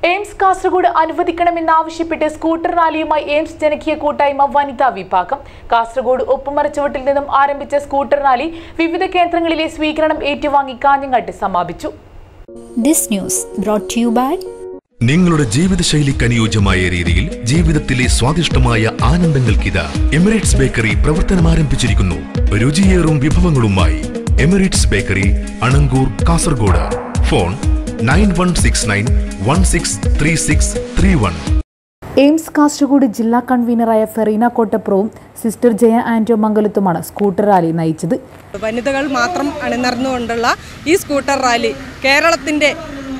AIIMS Kasaragod അനുവദിക്കണമെന്നാവശ്യപ്പെട്ട് scooter റാലിയുമായി AIIMS ജനകീയ കൂട്ടായ്മ വനിതാ വിഭാഗം കാസർഗോഡ് ഒപ്പുമറച്ചുവട്ടിൽ നിന്നും ആരംഭിച്ച സ്കൂട്ടർ റാലി വിവിധ കേന്ദ്രങ്ങളിലെ സ്വീകരണം ഏറ്റുവാങ്ങി കാഞ്ഞങ്ങാട്ട് സമാപിച്ചു This news brought to you by നിങ്ങളുടെ ജീവിതശൈലിക്ക് അനുയോജ്യമായ രീതിയിൽ ജീവിതത്തിലെ സ്വാദിഷ്ടമായ ആനന്ദങ്ങൾക്കിത് എമിറേറ്റ്സ് ബേക്കറി പ്രവർത്തനം ആരംഭിച്ചിരിക്കുന്നു രുചിയേറും വിഭവങ്ങളുമായി Emirates bakery Anangoor Kasaragod phone nine one six nine one six three six three one AIIMS Kasaragod ജില്ലാ കൺവീനറായ ഫെറീന കോട്ടപ്രവും സിസ്റ്റർ ജയ ആന്റോ മംഗലത്തുമാണ് സ്കൂട്ടർ റാലി നയിച്ചത് വനിതകൾ മാത്രം അണിനിറന്നുകൊണ്ടുള്ള ഈ സ്കൂട്ടർ റാലി കേരളത്തിൻ്റെ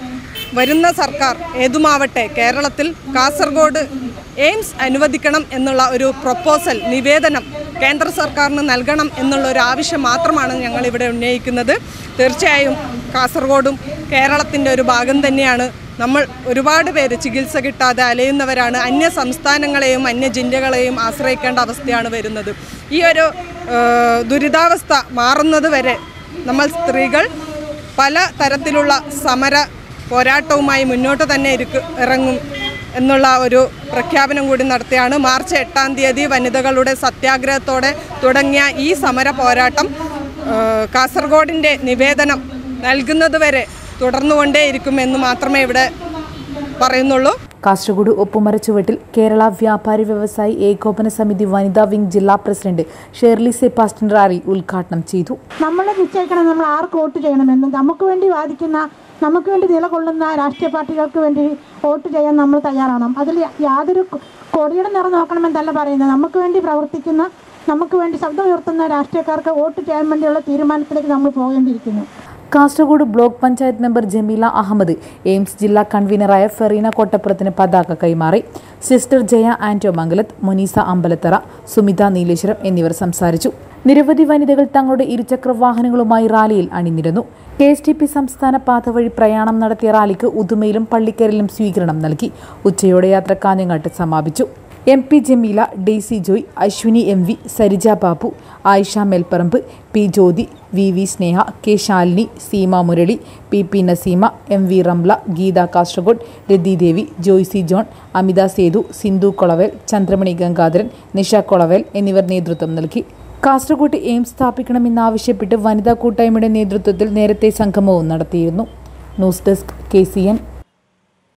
വരുന്ന സർക്കാർ ഏതുമാവട്ടെ കേരളത്തിൽ കാസർഗോഡ് എയിംസ് അനുവദിക്കണം എന്നുള്ള ഒരു പ്രൊപ്പോസൽ നിവേദനം കേന്ദ്ര സർക്കാരിന് നൽകണം എന്നുള്ള ഒരു ആവശ്യം മാത്രമാണ് ഞങ്ങൾ ഇവിടെ ഉന്നയിക്കുന്നത് തീർച്ചയായും കാസർഗോഡും കേരളത്തിൻ്റെ ഒരു ഭാഗം തന്നെയാണ് നമ്മൾ ഒരുപാട് പേര് ചികിത്സ കിട്ടാതെ അലയുന്നവരാണ് അന്യ സംസ്ഥാനങ്ങളെയും അന്യ ജില്ലകളെയും ആശ്രയിക്കേണ്ട അവസ്ഥയാണ് വരുന്നത് ഈ ഒരു ഏഹ്, ദുരിതാവസ്ഥ മാറുന്നത് വരെ നമ്മൾ സ്ത്രീകൾ പല തരത്തിലുള്ള സമര പോരാട്ടവുമായി മുന്നോട്ട് തന്നെ ഇരിക്കു ഇറങ്ങും എന്നുള്ള ഒരു പ്രഖ്യാപനം കൂടി നടത്തിയാണ് മാർച്ച് എട്ടാം തീയതി വനിതകളുടെ സത്യാഗ്രഹത്തോടെ തുടങ്ങിയ ഈ സമര പോരാട്ടം ഏഹ്, കാസർഗോഡിൻ്റെ നിവേദനം നൽകുന്നതുവരെ തുടർന്നുകൊണ്ടേയിരിക്കുമെന്ന് മാത്രമേ ഇവിടെ പറയുന്നുള്ളൂ കാസർഗോഡ് ഒപ്പുമറച്ചുവട്ടിൽ കേരള വ്യാപാരി വ്യവസായി ഏകോപന സമിതി വനിതാ വിംഗ് ജില്ലാ പ്രസിഡന്റ് ഷേർലി സെബാസ്റ്റ്യൻ റാലി ഉദ്ഘാടനം ചെയ്തു നമ്മൾ നിശ്ചയിക്കണം നമ്മൾ ആർക്ക് വോട്ട് ചെയ്യണമെന്ന് നമുക്ക് വേണ്ടി വാദിക്കുന്ന നമുക്ക് വേണ്ടി നിലകൊള്ളുന്ന രാഷ്ട്രീയ പാർട്ടികൾക്ക് വേണ്ടി വോട്ട് ചെയ്യാൻ നമ്മൾ തയ്യാറാണ് അതിൽ യാതൊരു കൊ- കൊടിയുടെ നിറം നോക്കണമെന്നല്ല പറയുന്നത് നമുക്ക് വേണ്ടി പ്രവർത്തിക്കുന്ന നമുക്ക് വേണ്ടി ശബ്ദം ഉയർത്തുന്ന രാഷ്ട്രീയക്കാർക്ക് വോട്ട് ചെയ്യാൻ വേണ്ടിയുള്ള തീരുമാനത്തിലേക്ക് നമ്മൾ പോകേണ്ടിയിരിക്കുന്നു Kasaragod block panchayat member Jameela Ahmed AIIMS ജില്ലാ കൺവീനറായ ഫെറീന കോട്ടപ്പുറത്തിന് പതാക കൈമാറി സിസ്റ്റർ ജയ ആന്റോ മംഗലത്ത് മുനീസ അമ്പലത്തറ സുമിത നീലേശ്വരം എന്നിവർ സംസാരിച്ചു നിരവധി വനിതകൾ തങ്ങളുടെ ഇരുചക്ര വാഹനങ്ങളുമായി റാലിയിൽ അണിനിരന്നു കെ എസ് ടി പി സംസ്ഥാന പാത വഴി പ്രയാണം നടത്തിയ റാലിക്ക് ഉദുമയിലും പള്ളിക്കരയിലും സ്വീകരണം നൽകി ഉച്ചയോടെ യാത്ര കാഞ്ഞങ്ങാട്ട് സമാപിച്ചു M P Jameela Daisy Joy Ashwini M V Sarija Babu Ayisha Melparamba P Jyothi V V Sneha K Shalini Seema Murali P P Naseema M V Ramla Geetha Kasaragod Rathidevi Joicy John Amitha Sethu Sindhu Kolavel Chandramani Gangadharan Nisha Kolavel എന്നിവർ നേതൃത്വം നൽകി കാസർഗോഡ് എയിംസ് സ്ഥാപിക്കണമെന്നാവശ്യപ്പെട്ട് വനിതാ കൂട്ടായ്മയുടെ നേതൃത്വത്തിൽ നേരത്തെ സംഗമവും നടത്തിയിരുന്നു news desk K C N